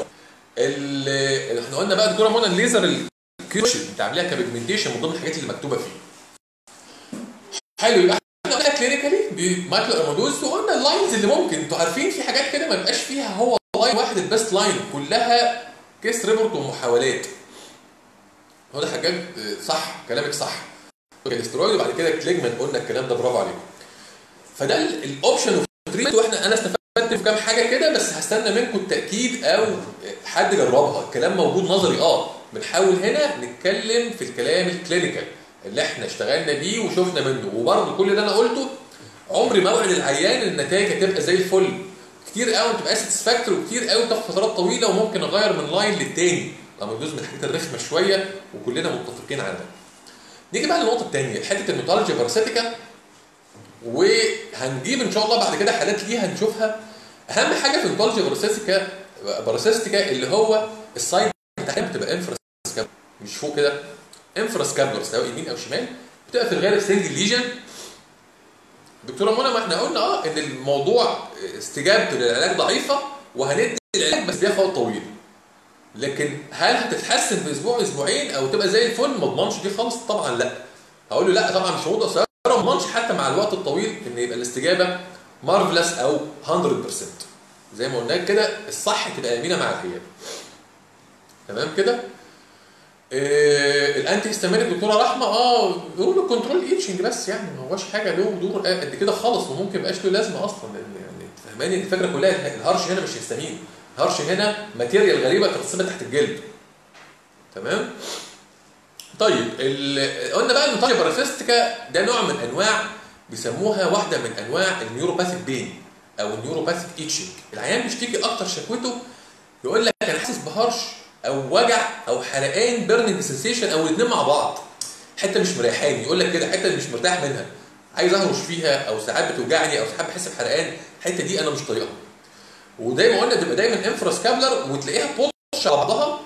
اللي احنا قلنا بقى دكتوره منى الليزر الكيوشن انت عاملها كبيجمنتيشن من ضمن الحاجات اللي مكتوبه فيه حلو يبقى احنا قلنا كلينيكالي بمايكرو ارمادوز وقلنا اللاينز اللي ممكن انتوا عارفين في حاجات كده ما يبقاش فيها هو لاين واحد البيست لاين كلها كيس ريبورت ومحاولات هو ده حاجات صح كلامك صح الاسترويد وبعد كده كليجمان قلنا الكلام ده برافو عليكم فده الاوبشن اوف تريتمنت واحنا انا استفدت في كام حاجه كده بس هستنى منكم التاكيد او حد جربها الكلام موجود نظري اه بنحاول هنا نتكلم في الكلام الكلينيكال اللي احنا اشتغلنا بيه وشفنا منه وبرضه كل اللي انا قلته عمري ما اوعد العيان ان النتائج هتبقى زي الفل كتير قوي بتبقى ساتسفاكتوري وكتير قوي بتاخد فترات طويله وممكن اغير من لاين للتاني لما يجوز من الحاجات الرخمه شويه وكلنا متفقين على ده. نيجي بقى للنقطه الثانيه حته النوتالجيا باراسيتيكا وهنجيب ان شاء الله بعد كده حالات ليها نشوفها اهم حاجه في النوتالجيا باراسيتيكا باراسيتيكا اللي هو السايد بتاعها بتبقى انفراس مش فوق كده انفراس كابلر سواء يمين او شمال بتبقى في الغالب سنجل ليجن دكتوره منى ما احنا قلنا اه ان الموضوع استجابته للعلاج ضعيفه وهندي العلاج بس بياخد وقت طويل لكن هل هتتحسن في اسبوع اسبوعين او تبقى زي الفل ما اضمنش دي خالص طبعا لا هقول له لا طبعا مش مده قصيره ما اضمنش حتى مع الوقت الطويل ان يبقى الاستجابه مارفلس او 100% زي ما قلنا كده الصح تبقى امينه مع العيان تمام كده إيه الانتي هيستامينيك دكتوره رحمه اه يقولوا كنترول ايتشنج بس يعني ما هوش حاجه له دور قد كده خالص وممكن ما يبقاش له لازمه اصلا لان يعني فهماني الفكره كلها الهرش هنا مش هيستامين الهرش هنا ماتيريال غريبه ترسمها تحت الجلد تمام طيب قلنا بقى النوتاليا باراسيستيكا ده نوع من انواع بيسموها واحده من انواع النيوروباثيك بين او النيوروباثيك ايتشنج العيان بيشتكي اكتر شكوته يقول لك انا حاسس بهرش او وجع او حرقان بيرنينج سنسيشن او الاثنين مع بعض حته مش مريحاني يقول لك كده حته مش مرتاح منها عايز اهرش فيها او ساعات بتوجعني او ساعات بحس بحرقان الحته دي انا مش طايقها وزي ما قلنا بتبقى دايما انفراس كابلر وتلاقيها بوتش على بعضها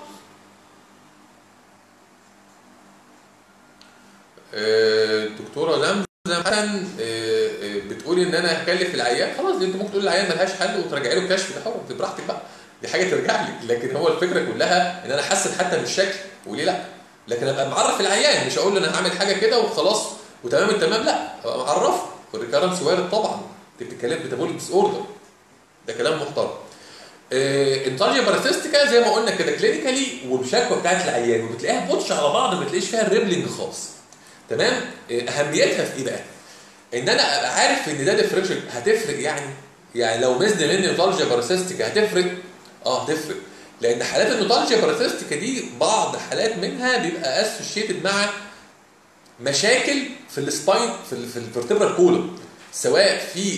الدكتوره زمزم حسن بتقولي ان انا هكلف العيان خلاص دي انت ممكن تقول للعيان ملهاش حل وترجعي له كشف ده حر براحتك بقى دي حاجه ترجع لك لكن هو الفكره كلها ان انا حاسس حتى من الشكل وليه لا لكن ابقى معرف العيان مش اقول له انا هعمل حاجه كده وخلاص وتمام التمام لا ابقى معرفه والريكارنس وارد طبعا انت بتتكلم بتابوليك ديس اوردر ده كلام محترم آه انتاجيا باراسيستيكا زي ما قلنا كده كلينيكالي والشكوى بتاعت العيان وبتلاقيها بوتش على بعض ما تلاقيش فيها الريبلينج خالص تمام آه اهميتها في ايه بقى ان انا ابقى عارف ان ده ديفرنشال هتفرق يعني يعني لو مزن مني نوتالجيا باراسيستيكا هتفرق اه هتفرق لان حالات النوتالجيا باراسيستيكا دي بعض حالات منها بيبقى اسوشيتد مع مشاكل في السباين في ال في الفرتبرال كولوم سواء في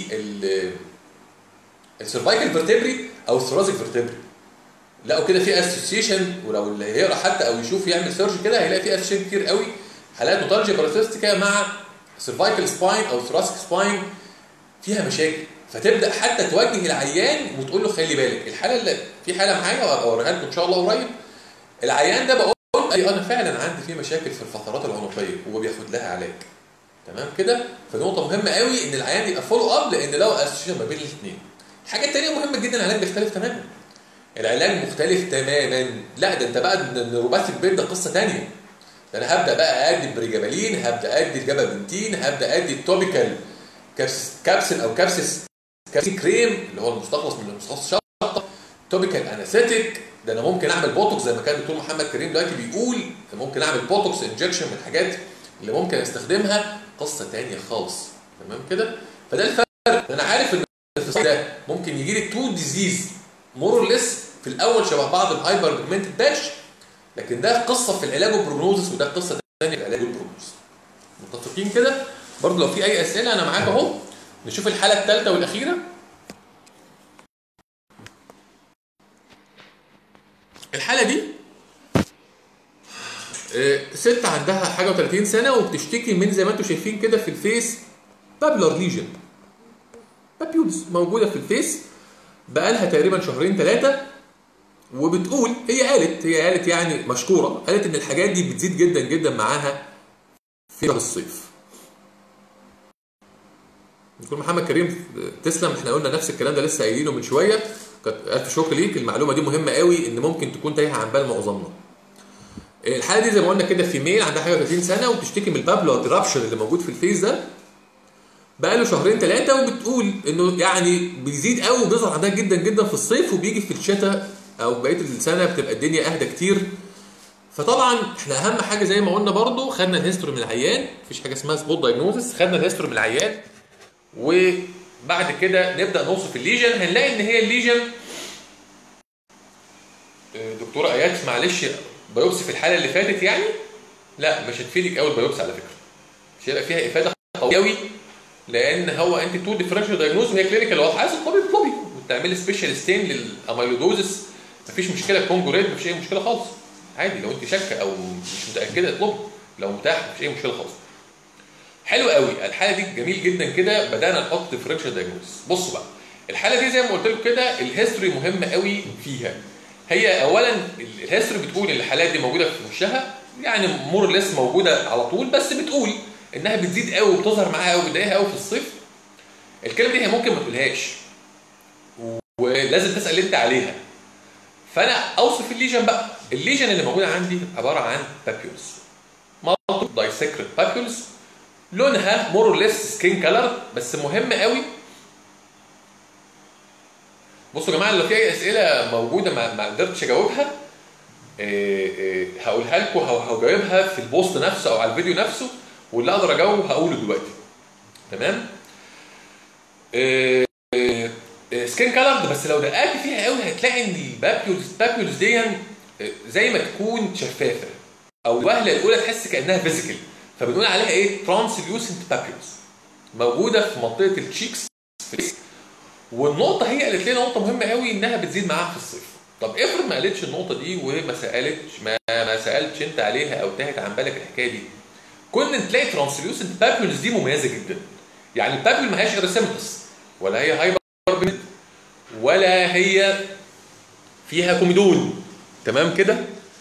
السيرفايكال فيرتبري او الثوراسيك فيرتبري لقوا كده في اسوشيشن ولو اللي هيقرا حتى او يشوف يعمل سيرش كده هيلاقي في اسوشيشن كتير قوي حالات نوتالجيا باراسيستيكا مع سيرفايكال سباين او ثوراسيك سباين فيها مشاكل فتبدا حتى توجه العيان وتقول له خلي بالك الحاله اللي في حاله معايا وهبقى اوريها لكم ان شاء الله قريب العيان ده بقول اي انا فعلا عندي فيه مشاكل في الفقرات العنقيه وهو بياخد لها علاج تمام كده فنقطه مهمه قوي ان العيان يبقى فولو اب لان لو اسوشيشن ما بين الاثنين الحاجه الثانيه مهمه جدا العلاج بيختلف تماما العلاج مختلف تماما لا ده انت بقى النيوروباثيك بيد ده قصه ثانيه ده انا هبدا بقى ادي بريجابالين هبدا ادي الجابابنتين هبدا ادي التوبيكال كابسل او كابسس كابسين كريم اللي هو المستخلص من المستخلص شطه توبيكال انستيك ده انا ممكن اعمل بوتوكس زي ما كان الدكتور محمد كريم دلوقتي بيقول ممكن اعمل بوتوكس انجكشن من الحاجات اللي ممكن استخدمها قصه ثانيه خالص تمام كده فده الفرق انا عارف ان ده ممكن يجي لي تو ديزيز مور ليس في الاول شبه بعض الهايبر بيجمنتد داش لكن ده قصه في العلاج والبروجنوزس وده قصه ثانيه في العلاج والبروجنوزس متفقين كده برضه لو في اي اسئله انا معاك اهو نشوف الحاله الثالثه والاخيره الحاله دي آه، ست عندها حاجه و30 سنه وبتشتكي من زي ما انتم شايفين كده في الفيس بابلر ليجن بابيولز موجوده في الفيس بقالها تقريبا شهرين ثلاثه وبتقول هي قالت هي قالت يعني مشكوره قالت ان الحاجات دي بتزيد جدا جدا معاها في شهر الصيف دكتور محمد كريم تسلم احنا قلنا نفس الكلام ده لسه قايلينه من شويه كانت الف شكر ليك المعلومه دي مهمه قوي ان ممكن تكون تايهه عن بال معظمنا الحاله دي زي ما قلنا كده فيميل عندها حاجه 30 سنه وبتشتكي من البابلر ايرابشن اللي موجود في الفيس ده بقاله شهرين ثلاثه وبتقول انه يعني بيزيد قوي وبيظهر عندها جدا جدا في الصيف وبيجي في الشتاء او بقيه السنه بتبقى الدنيا اهدى كتير فطبعا احنا اهم حاجه زي ما قلنا برضو خدنا الهيستوري من العيان مفيش حاجه اسمها سبوت دايجنوزس خدنا الهيستوري من العيان وبعد كده نبدا نوصف الليجن هنلاقي ان هي الليجن آه، دكتوره ايات معلش بايوبسي في الحاله اللي فاتت يعني لا مش هتفيدك قوي البايوبسي على فكره مش هيبقى فيها افاده قويه قوي لان هو انت تو ديفرنشال دايجنوز وهي كلينيكال واضحه عايز تطلبي اطلبي وتعملي سبيشال ستين للاميلودوزس مفيش مشكله كونجوريت مفيش اي مشكله خالص عادي لو انت شاكه او مش متاكده اطلبي لو متاح مفيش اي مشكله خالص حلو قوي الحاله دي جميل جدا كده بدانا نحط ديفرنشال دايجنوز بصوا بقى الحاله دي زي ما قلت لكم كده الهيستوري مهم قوي فيها هي اولا الهيستوري بتقول ان الحالات دي موجوده في وشها يعني مور ليس موجوده على طول بس بتقول انها بتزيد قوي وبتظهر معاها قوي وبتضايقها قوي في الصيف الكلمه دي هي ممكن ما تقولهاش ولازم تسال انت عليها فانا اوصف الليجن بقى الليجن اللي موجوده عندي عباره عن بابيولز مالتو دايسكريت بابيولز لونها مور ليس سكين كلر بس مهم قوي بصوا يا جماعه لو في اي اسئله موجوده ما, ما قدرتش اجاوبها إيه إيه هقولها لكم او هجاوبها في البوست نفسه او على الفيديو نفسه واللي اقدر اجاوب هقوله دلوقتي تمام إيه سكين كلر بس لو دققت فيها قوي هتلاقي ان البابيولز البابيولز دي زي ما تكون شفافه او الوهله الاولى تحس كانها فيزيكال فبنقول عليها ايه ترانسليوسنت بابيولز موجوده في منطقه التشيكس والنقطه هي قالت لنا نقطه مهمه قوي انها بتزيد معاها في الصيف طب افرض ما قالتش النقطه دي وما سالتش ما, ما سالتش انت عليها او تاهت عن بالك الحكايه دي كنا تلاقي ترانسليوسنت بابيولز دي مميزه جدا يعني البابيول ما هياش ارسمتس ولا هي هايبر بنت ولا هي فيها كوميدون تمام كده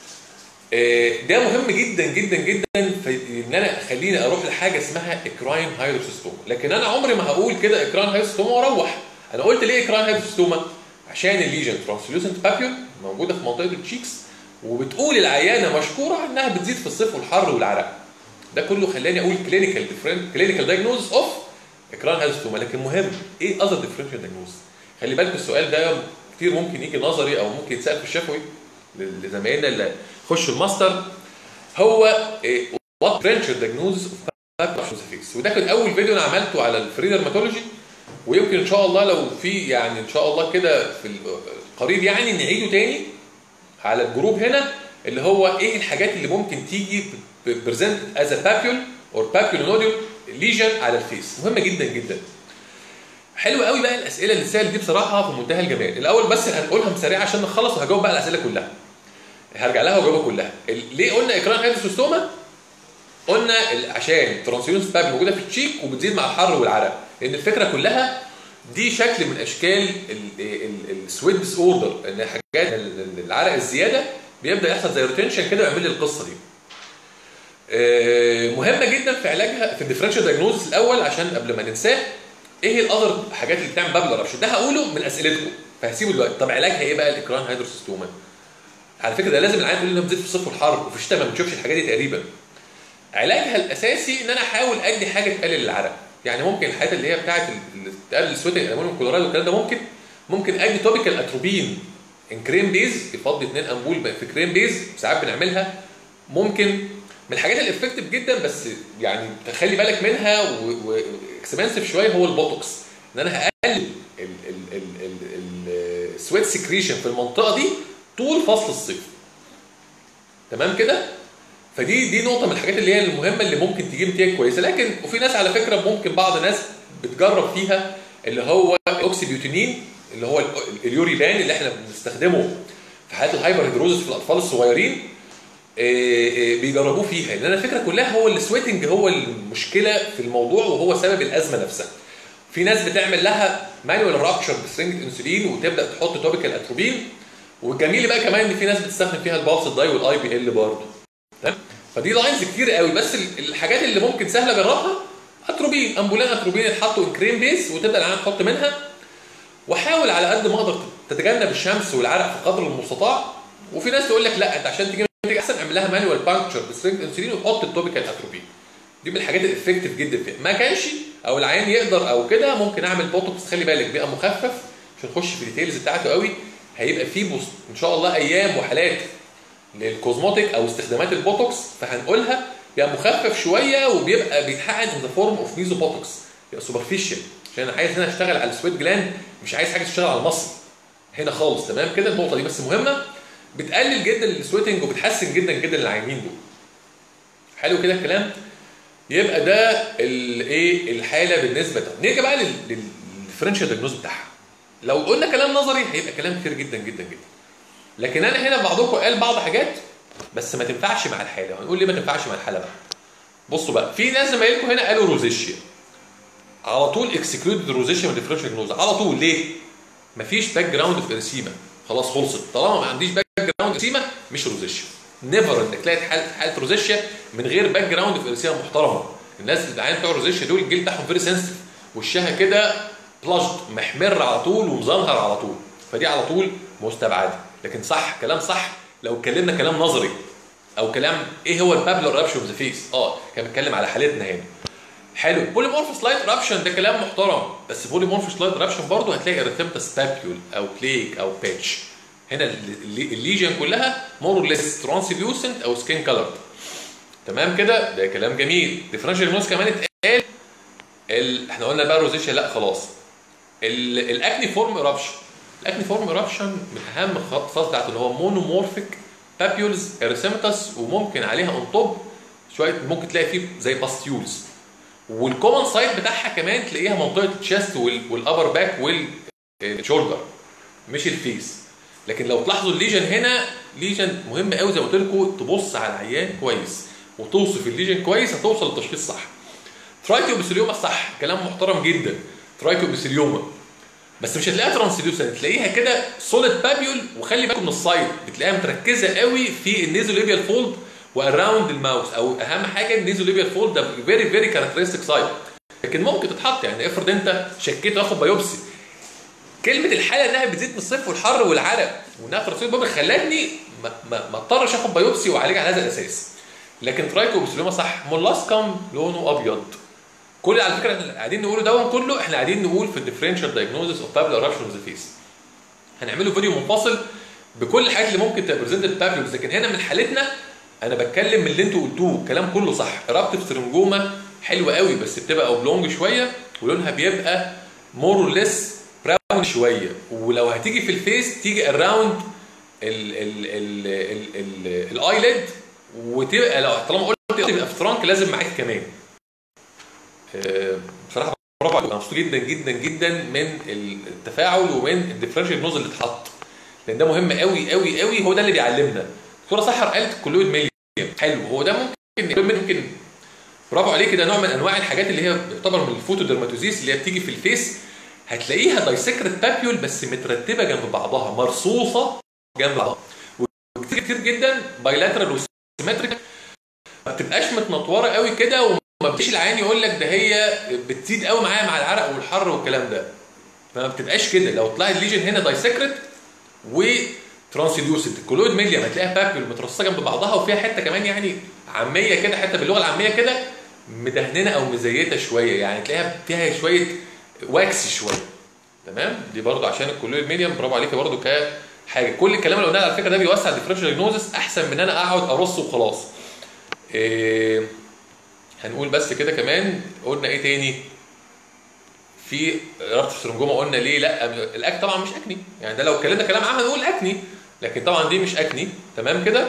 ده مهم جدا جدا جدا في ان انا خليني اروح لحاجه اسمها اكراين هايدروسيستوما لكن انا عمري ما هقول كده اكراين هايدروسيستوما واروح انا قلت ليه اكراين هايدروسيستوما عشان الليجن ترانسلوسنت بابيول موجوده في منطقه التشيكس وبتقول العيانه مشكوره انها بتزيد في الصيف والحر والعرق ده كله خلاني اقول كلينيكال ديفرنت كلينيكال دايجنوز اوف اكران هايدروسيستوما لكن مهم ايه اذر ديفرنشال دايجنوز خلي بالك السؤال ده كتير ممكن يجي نظري او ممكن يتسال في الشفوي لزمايلنا اللي خشوا الماستر هو وات ديفرنشال دايجنوز اوف فيس وده كان اول فيديو انا عملته على الفري ديرماتولوجي ويمكن ان شاء الله لو في يعني ان شاء الله كده في القريب يعني نعيده تاني على الجروب هنا اللي هو ايه الحاجات اللي ممكن تيجي بريزنت از ا بابيول اور بابيول نوديول ليجن على الفيس مهمه جدا جدا حلو قوي بقى الاسئله اللي اتسالت دي بصراحه في منتهى الجمال الاول بس هنقولها سريعه عشان نخلص وهجاوب بقى الاسئله كلها هرجع لها واجاوبها كلها ليه قلنا اكران هيدروسيستوما قلنا عشان ترانسيونس باب موجوده في التشيك وبتزيد مع الحر والعرق لان الفكره كلها دي شكل من اشكال السويت ديس اوردر ان حاجات العرق الزياده بيبدا يحصل زي روتنشن كده ويعمل لي القصه دي مهمه جدا في علاجها في الديفرنشال دايجنوز الاول عشان قبل ما ننساه ايه الاذر حاجات اللي بتعمل بابلر رابشن ده هقوله من اسئلتكم فهسيبه دلوقتي طب علاجها ايه بقى الاكران هيدروسيستوما على فكره ده لازم العيان يقول لي انها بتزيد في الصيف والحر وفي الشتاء ما بنشوفش الحاجات دي تقريبا علاجها الاساسي ان انا احاول ادي حاجه تقلل العرق يعني ممكن الحاجات اللي هي بتاعت تقلل السويتنج الامونيوم كلورايد والكلام ده ممكن ممكن ادي توبيكال اتروبين ان كريم بيز يفضي اثنين امبول في كريم بيز ساعات بنعملها ممكن من الحاجات الافكتيف جدا بس يعني تخلي بالك منها واكسبنسيف شويه هو البوتوكس ان انا هقلل السويت سكريشن في المنطقه دي طول فصل الصيف تمام كده فدي دي نقطه من الحاجات اللي هي المهمه اللي ممكن تجيب نتيجه كويسه لكن وفي ناس على فكره ممكن بعض الناس بتجرب فيها اللي هو الاوكسيبيوتينين اللي هو اليوريبان اللي احنا بنستخدمه في حالات الهايبر هيدروزس في الاطفال الصغيرين آه، آه، بيجربوه فيها لان الفكره كلها هو السويتنج هو المشكله في الموضوع وهو سبب الازمه نفسها في ناس بتعمل لها مانوال رابشر بسرنجة انسولين وتبدا تحط توبيكال اتروبين والجميل بقى كمان ان في ناس بتستخدم فيها البالس داي والاي بي ال برضه تمام فدي لاينز كتير قوي بس ال- الحاجات اللي ممكن سهله اجربها اتروبين امبولان اتروبين يتحطوا ان كريم بيس وتبدا العيان تحط منها وحاول على قد ما اقدر تتجنب الشمس والعرق في قدر المستطاع وفي ناس تقول لك لا انت عشان تجيب نتيجه احسن اعمل لها مانوال بانكتشر بسرنج انسولين وحط التوبيكال اتروبين دي من الحاجات الافكتيف جدا فيها ما كانش او العيان يقدر او كده ممكن اعمل بوتوكس خلي بالك بيبقى مخفف مش هنخش في الديتيلز بتاعته قوي هيبقى فيه بص ان شاء الله ايام وحالات للكوزموتيك او استخدامات البوتوكس فهنقولها بيبقى مخفف شويه وبيبقى بيتحقن ان ذا فورم اوف ميزو بوتوكس يبقى سوبرفيشال عشان انا عايز هنا اشتغل على السويت جلاند مش عايز حاجه تشتغل على المصل هنا خالص تمام كده النقطه دي بس مهمه بتقلل جدا السويتنج وبتحسن جدا جدا العيانين دول حلو كده الكلام يبقى ده الايه الحاله بالنسبه ده نيجي بقى للديفرنشال دايجنوز بتاعها لو قلنا كلام نظري هيبقى كلام كتير جدا جدا جدا لكن انا هنا بعضكم قال بعض حاجات بس ما تنفعش مع الحاله هنقول ليه ما تنفعش مع الحاله بقى بصوا بقى في ناس زمايلكم هنا قالوا روزيشيا على طول اكسكلودد روزيشيا من الديفرنشال دايجنوز على طول ليه مفيش باك جراوند في ارسيما خلاص خلصت طالما ما عنديش باك جراوند ارسيما مش روزيشيا نيفر انك تلاقي حاله حاله روزيشيا من غير باك جراوند في ارسيما محترمه الناس اللي العيان بتوع روزيشيا دول الجلد بتاعهم فيري سنسيتيف وشها كده بلاجد محمر على طول ومزنهر على طول فدي على طول مستبعده لكن صح كلام صح لو اتكلمنا كلام نظري او كلام ايه هو البابلر رابشن اوف ذا فيس اه كان بيتكلم على حالتنا هنا حلو بوليمورف سلايد رابشن ده كلام محترم بس بوليمورف سلايد رابشن برضه هتلاقي اريثمتس بابيول او بليك او باتش هنا ال- الليجن كلها مور ليس ترانسليوسنت او سكين كلرد تمام كده ده كلام جميل ديفرنشال نوز كمان اتقال ال... احنا قلنا بقى روزيشيا لا خلاص ال... الاكني فورم ايرابشن الاكني فورم ايرابشن من اهم الخصائص بتاعته اللي هو مونومورفيك بابيولز اريثمتس وممكن عليها اون توب شويه ممكن تلاقي فيه زي باستيولز والكومن سايت بتاعها كمان تلاقيها منطقه الشيست والابر باك والشولدر مش الفيس لكن لو تلاحظوا الليجن هنا ليجن مهم قوي زي ما قلت لكم تبص على العيان كويس وتوصف الليجن كويس هتوصل للتشخيص صح ترايكوبيسيليوما صح كلام محترم جدا ترايكوبيسيليوما بس مش هتلاقيها ترانسليوسنت تلاقيها كده سوليد بابيول وخلي بالكم من السايد بتلاقيها متركزه قوي في النيزوليبيال فولد واراوند الماوس او اهم حاجه النيزوليبيال فولد ده فيري فيري كاركترستيك سايد لكن ممكن تتحط يعني افرض انت شكيت واخد بايوبسي كلمه الحاله انها بتزيد من الصيف والحر والعرق وانها ترانسليوت بابل خلتني ما ما ما اضطرش اخد بايوبسي واعالج على هذا الاساس لكن ترايكوبيسيليوما صح مولاسكم لونه ابيض كل على فكره احنا قاعدين نقوله دون كله احنا قاعدين نقول في الديفرنشال دايجنوزس اوف بابل eruption اوف ذا فيس هنعمله فيديو منفصل بكل الحاجات اللي ممكن تبريزنت بابلوز لكن هنا من حالتنا انا بتكلم من اللي انتوا قلتوه الكلام كله صح رابتف سرنجوما حلوه قوي بس بتبقى اوبلونج شويه ولونها بيبقى مور اور ليس براون شويه ولو هتيجي في الفيس تيجي اراوند الايلid وتبقى لو طالما قلت تبقى في ترانك لازم معاك كمان آه، بصراحه برافو عليك أنا مبسوط جدا جدا جدا من التفاعل ومن الديفرنشال نوز اللي اتحط لان ده مهم قوي قوي قوي هو ده اللي بيعلمنا دكتوره سحر قالت كلويد ميليوم حلو هو ده ممكن ممكن برافو عليك ده نوع من انواع الحاجات اللي هي تعتبر من الفوتودرماتوزيس اللي هي بتيجي في الفيس هتلاقيها دايسكرت بابيول بس مترتبه جنب بعضها مرصوصه جنب بعضها وكتير كتير جدا بايلاترال وسيمتريك ما بتبقاش متنطوره قوي كده وما بتجيش العيان يقول لك ده هي بتزيد قوي معايا مع العرق والحر والكلام ده فما بتبقاش كده لو طلع الليجن هنا دايسكرت وترانسليوسنت الكولويد ميليوم هتلاقيها بابيول مترصصه جنب بعضها وفيها حته كمان يعني عاميه كده حته باللغه العاميه كده مدهننه او مزيته شويه يعني تلاقيها فيها شويه واكس شويه تمام دي برضو عشان الكولويد ميديوم برافو عليك برضو كحاجه كل الكلام اللي قلناه على فكره ده بيوسع الديفرنشال دايجنوزس احسن من ان انا اقعد ارص وخلاص إيه هنقول بس كده كمان قلنا ايه تاني في ربط السرنجومه قلنا ليه لا الاك طبعا مش اكني يعني ده لو اتكلمنا كلام عام هنقول اكني لكن طبعا دي مش اكني تمام كده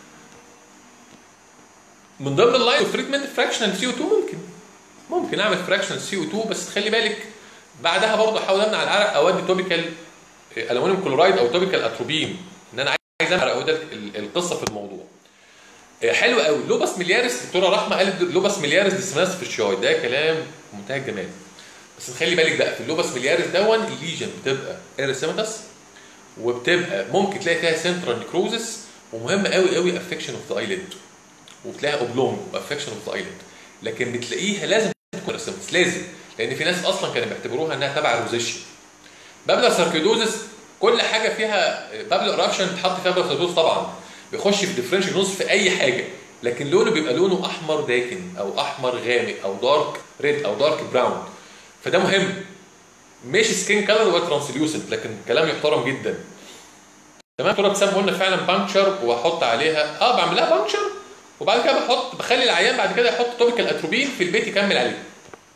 من ضمن اللاين اوف تريتمنت فراكشنال سي او 2 ممكن ممكن اعمل فراكشنال سي او 2 بس خلي بالك بعدها برضه احاول امنع العرق اودي توبيكال الومنيوم كلورايد او توبيكال اتروبين ان انا نعمل اهو ده ال- القصه في الموضوع آه، حلو قوي لوباس مليارس دكتوره رحمه قالت لوباس مليارس ديسمنس في الشاي ده كلام في منتهى الجمال بس نخلي بالك بقى في اللوباس مليارس دون الليجن بتبقى اريسيماتس وبتبقى ممكن تلاقي فيها سنترال نيكروزس ومهم قوي قوي افكشن اوف ذا ايليد وتلاقيها اوبلونج وافكشن اوف ذا ايليد لكن بتلاقيها لازم تكون اريسيماتس لازم لان في ناس اصلا كانوا بيعتبروها انها تبع الروزيشيا بابلر ساركيدوزس كل حاجه فيها بابلر اورابشن تحط فيها بابلر ساركيدوزس طبعا بيخش في ديفرنشال نوز في اي حاجه لكن لونه بيبقى لونه احمر داكن او احمر غامق او دارك ريد او دارك براون فده مهم مش سكين كلر ولا ترانسليوسنت لكن كلام يحترم جدا تمام دكتوره ابتسام قلنا فعلا بانكشر واحط عليها اه بعمل لها بانكشر وبعد كده بحط بخلي العيان بعد كده يحط توبيكال اتروبين في البيت يكمل عليه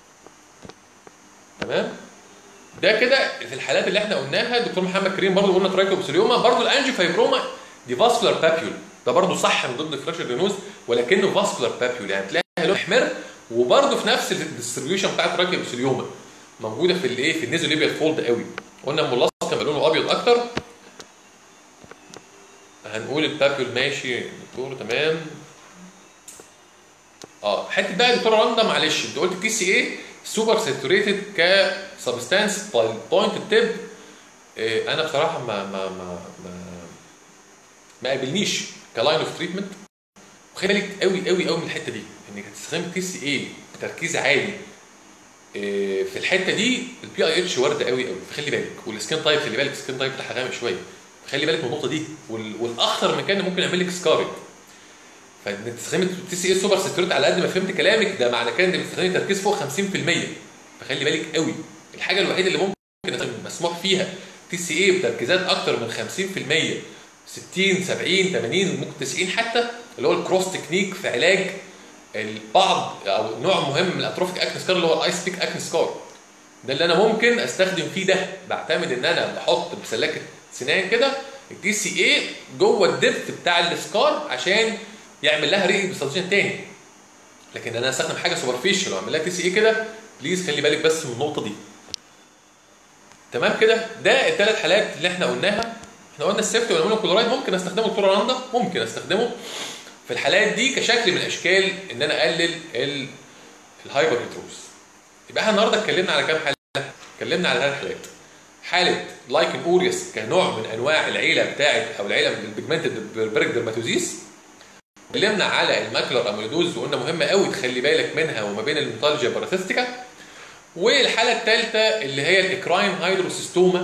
تمام ده كده في الحالات اللي احنا قلناها دكتور محمد كريم برضه قلنا ترايكوبسيليوما برضه الانجي فايبروما دي فاسكولار بابيول ده برضه صح من ضمن الفراكشر رينوز ولكنه فاسكولار بابيول يعني تلاقي لون احمر وبرضه في نفس الديستريبيوشن بتاع ترايكوبسيليوما موجوده في الايه في النيزوليبيال فولد قوي قلنا الملاصق كان لونه ابيض اكتر هنقول البابيول ماشي دكتور تمام اه حته بقى يا دكتوره رندا معلش انت قلت الكي سي ايه سوبر ساتوريتد كسبستانس باي بوينت تيب إيه انا بصراحه ما ما ما ما, ما قابلنيش كلاين اوف تريتمنت وخلي بالك قوي قوي قوي من الحته دي انك هتستخدم الكي سي ايه بتركيز عالي إيه في الحته دي البي اي اتش وارده قوي قوي فخلي بالك والسكين تايب خلي بالك السكين تايب بتاعها غامق شويه خلي بالك من النقطه دي وال- والاخطر من كده ممكن يعمل لك سكارنج فانك تستخدمي التي سي اس سوبر ساتوريت على قد ما فهمت كلامك ده معنى كده انك بتستخدمي تركيز فوق 50% فخلي بالك قوي الحاجه الوحيده اللي ممكن مسموح فيها تي سي اي بتركيزات اكتر من 50% 60 70 80 ممكن 90 حتى اللي هو الكروس تكنيك في علاج البعض او نوع مهم من الاتروفيك اكن سكار اللي هو الايس بيك اكن سكار ده اللي انا ممكن استخدم فيه ده بعتمد ان انا بحط بسلكه سنان كده الدي سي اي جوه الدبت بتاع السكار عشان يعمل لها ري بستراتيجين تاني لكن انا استخدم حاجه سوبرفيشال واعمل لها تي سي اي كده بليز خلي بالك بس من النقطه دي تمام كده ده الثلاث حالات اللي احنا قلناها احنا قلنا السيفتي والامونيوم كلورايد ممكن استخدمه دكتور رندا ممكن استخدمه في الحالات دي كشكل من اشكال ان انا اقلل ال- الهايبر هيتروز يبقى احنا النهارده اتكلمنا على كام حاله اتكلمنا على ثلاث حالات حاله لايكن اوريوس كنوع من انواع العيله بتاعت او العيله من البيجمنتد بربريك ديرماتوزيس اتكلمنا على الماكلر اميلودوز وقلنا مهمه قوي تخلي بالك منها وما بين الميتالجيا باراسيستيكا والحاله الثالثه اللي هي الاكراين هيدروسيستوما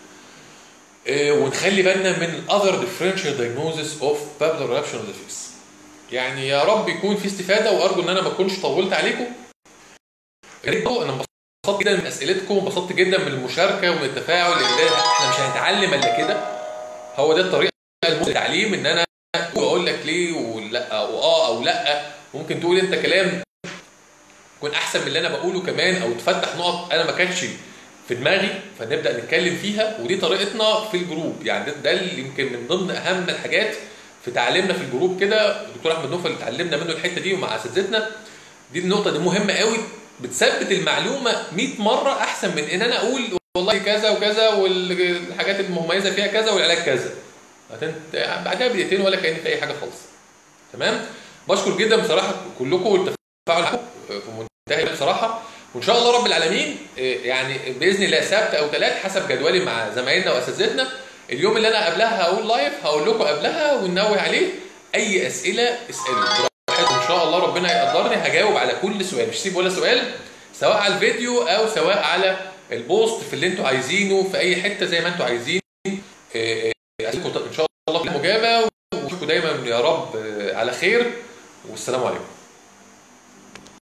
آه، ونخلي بالنا من الاذر ديفرنشال دايجنوزس اوف بابلر رابشن اوف ذا فيس يعني يا رب يكون في استفاده وارجو ان انا ما اكونش طولت عليكم يا ريت انا انبسطت جدا من اسئلتكم وانبسطت جدا من المشاركه ومن التفاعل لان ده احنا مش هنتعلم الا كده هو ده الطريقه المثلى للتعليم ان انا واقول لك ليه ولا واه او لا ممكن تقول انت كلام يكون احسن من اللي انا بقوله كمان او تفتح نقط انا ما كانتش في دماغي فنبدا نتكلم فيها ودي طريقتنا في الجروب يعني ده, ده اللي يمكن من ضمن اهم الحاجات في تعليمنا في الجروب كده الدكتور احمد نوفل اللي اتعلمنا منه الحته دي ومع اساتذتنا دي النقطه دي مهمه قوي بتثبت المعلومه 100 مره احسن من ان انا اقول والله كذا وكذا والحاجات المميزه فيها كذا والعلاج كذا هتنت- بعدها بدقيقتين ولا كان في اي حاجه خالص تمام بشكر جدا بصراحه كلكم والتفاعل معاكم في منتهى بصراحه وان شاء الله رب العالمين إيه، يعني باذن الله سبت او ثلاث حسب جدولي مع زمايلنا واساتذتنا اليوم اللي انا قبلها هقول لايف هقول لكم قبلها وننوه عليه اي اسئله اسالوا براحتكم ان شاء الله ربنا يقدرني هجاوب على كل سؤال مش سيب ولا سؤال سواء على الفيديو او سواء على البوست في اللي انتوا عايزينه في اي حته زي ما انتوا عايزين إيه، إيه، اسالكم ان شاء الله في المجابه واشوفكم دايما يا رب آه، على خير والسلام عليكم